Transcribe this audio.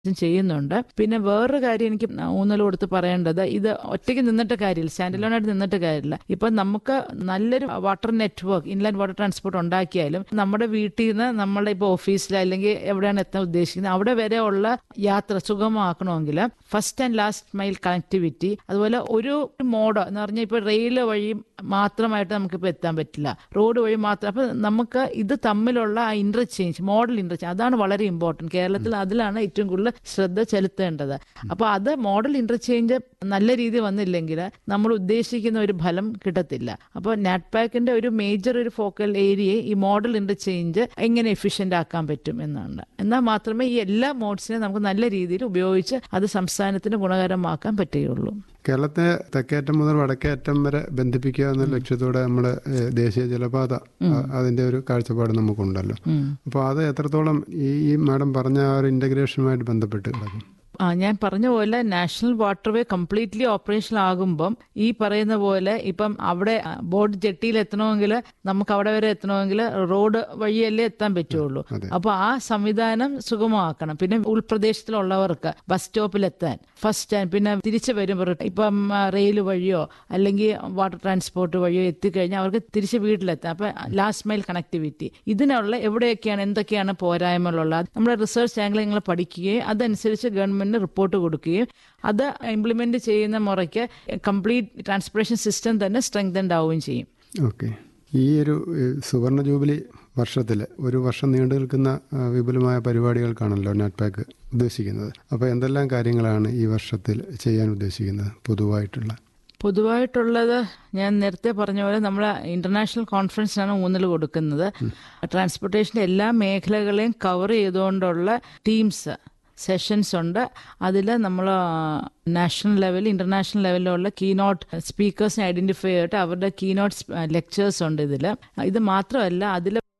ഇതും ചെയ്യുന്നുണ്ട് പിന്നെ വേറൊരു കാര്യം എനിക്ക് ഊന്നൽ കൊടുത്ത് പറയേണ്ടത് ഇത് ഒറ്റയ്ക്ക് നിന്നിട്ട് കാര്യമില്ല സ്റ്റാൻഡ് അലോൺ ആയിട്ട് നിന്നിട്ട് കാര്യമില്ല ഇപ്പൊ നമുക്ക് നല്ലൊരു water network inland water transport ഉണ്ടാക്കിയാലും നമ്മുടെ വീട്ടിൽ നിന്ന് നമ്മുടെ ഇപ്പോൾ ഓഫീസിൽ അല്ലെങ്കിൽ എവിടെയാണ് എത്താൻ ഉദ്ദേശിക്കുന്നത് അവിടെ വരെ ഉള്ള യാത്ര സുഗമമാക്കണമെങ്കിൽ first and last mile connectivity അതുപോലെ ഒരു മോഡ് എന്ന് പറഞ്ഞാൽ ഇപ്പോൾ റെയിൽ വഴി മാത്രമായിട്ട് നമുക്കിപ്പോൾ എത്താൻ പറ്റില്ല റോഡ് വഴി മാത്രം അപ്പൊ നമുക്ക് ഇത് തമ്മിലുള്ള ആ ഇന്റർചേഞ്ച് മോഡൽ ഇന്റർചേഞ്ച് അതാണ് വളരെ ഇമ്പോർട്ടൻറ്റ് കേരളത്തിൽ അതിലാണ് ഏറ്റവും കൂടുതൽ ശ്രദ്ധ ചെലുത്തേണ്ടത് അപ്പോൾ അത് മോഡൽ ഇന്റർചേഞ്ച് നല്ല രീതിയിൽ വന്നില്ലെങ്കിൽ നമ്മൾ ഉദ്ദേശിക്കുന്ന ഒരു ഫലം കിട്ടത്തില്ല അപ്പോൾ നാറ്റ്പാക്കിന്റെ ഒരു മേജർ ഒരു ഫോക്കൽ ഏരിയയെ ഈ മോഡൽ ഇന്റർചേഞ്ച് എങ്ങനെ എഫിഷ്യന്റ് ആക്കാൻ പറ്റും എന്നാണ് എന്നാൽ മാത്രമേ ഈ എല്ലാ മോഡ്സിനെ നമുക്ക് നല്ല രീതിയിൽ ഉപയോഗിച്ച് അത് സംസ്ഥാനത്തിന് ഗുണകരമാക്കാൻ പറ്റുകയുള്ളൂ കേരളത്തെ തെക്കേറ്റം മുതൽ വടക്കേറ്റം വരെ ബന്ധിപ്പിക്കുക എന്ന ലക്ഷ്യത്തോടെ നമ്മുടെ ഏഹ്, ദേശീയ ജലപാത അ- അതിന്റെ ഒരു കാഴ്ചപ്പാട് നമുക്കുണ്ടല്ലോ അപ്പോൾ അത് എത്രത്തോളം ഈ ഈ മാഡം പറഞ്ഞ ആ ഒരു ഇന്റഗ്രേഷനുമായിട്ട് ബന്ധപ്പെട്ട് കിടക്കും ആ ഞാൻ പറഞ്ഞ പോലെ നാഷണൽ വാട്ടർവേ കംപ്ലീറ്റ്ലി ഓപ്പറേഷണൽ ആകുമ്പം ഈ പറയുന്ന പോലെ ഇപ്പം അവിടെ ബോട്ട് ജെട്ടിയിൽ എത്തണമെങ്കിൽ നമുക്ക് അവിടെ വരെ എത്തണമെങ്കിൽ റോഡ് വഴിയല്ലേ എത്താൻ പറ്റുള്ളൂ അതെ. അപ്പൊ ആ സംവിധാനം സുഗമമാക്കണം പിന്നെ ഉൾപ്രദേശത്തിലുള്ളവർക്ക് ബസ് സ്റ്റോപ്പിൽ എത്താൻ ഫസ്റ്റ് സ്റ്റാൻഡ് പിന്നെ തിരിച്ചു വരുമ്പോൾ ഇപ്പം റെയിൽ വഴിയോ അല്ലെങ്കിൽ വാട്ടർ ട്രാൻസ്പോർട്ട് വഴിയോ എത്തിക്കഴിഞ്ഞാൽ അവർക്ക് തിരിച്ച് വീട്ടിലെത്താം അപ്പൊ ലാസ്റ്റ് മൈൽ കണക്ടിവിറ്റി ഇതിനുള്ള എവിടെയൊക്കെയാണ് എന്തൊക്കെയാണ് പോരായ്മകളുള്ളത് നമ്മുടെ റിസർച്ച് ആംഗിൾ നിങ്ങൾ പഠിക്കുകയും അതനുസരിച്ച് ഗവൺമെന്റിന് റിപ്പോർട്ട് കൊടുക്കുകയും അത് ഇംപ്ലിമെന്റ് ചെയ്യുന്ന മുറയ്ക്ക് കംപ്ലീറ്റ് ട്രാൻസ്പോർട്ടേഷൻ സിസ്റ്റം തന്നെ സ്ട്രെങ്തൻഡ് ആവുകയും ചെയ്യും ഓക്കെ ഈ ഒരു ഏഹ്, സുവർണ ജൂബിലി വർഷത്തിൽ ഒരു വർഷം നീണ്ടു നിൽക്കുന്ന ആ, വിപുലമായ പരിപാടികൾക്കാണല്ലോ നാറ്റ്പാക്ക് ഉദ്ദേശിക്കുന്നത് അപ്പോൾ എന്തെല്ലാം കാര്യങ്ങളാണ് ഈ വർഷത്തിൽ ചെയ്യാൻ ഉദ്ദേശിക്കുന്നത് പൊതുവായിട്ടുള്ള പൊതുവായിട്ടുള്ളത് ഞാൻ നേരത്തെ പറഞ്ഞ പോലെ നമ്മൾ ഇന്റർനാഷണൽ കോൺഫറൻസിനാണ് ഊന്നൽ കൊടുക്കുന്നത് ട്രാൻസ്പോർട്ടേഷൻ്റെ എല്ലാ മേഖലകളെയും കവർ ചെയ്തുകൊണ്ടുള്ള ടീംസ് സെഷൻസ് ഉണ്ട് അതിൽ നമ്മൾ നാഷണൽ ലെവൽ ഇന്റർനാഷണൽ ലെവലിലുള്ള കീനോട്ട് സ്പീക്കേഴ്സിനെ ഐഡന്റിഫൈ ചെയ്തിട്ട് അവരുടെ കീനോട്ട് ലെക്ചേഴ്സ് ഉണ്ട് ഇതിൽ ഇത് മാത്രമല്ല അതിൽ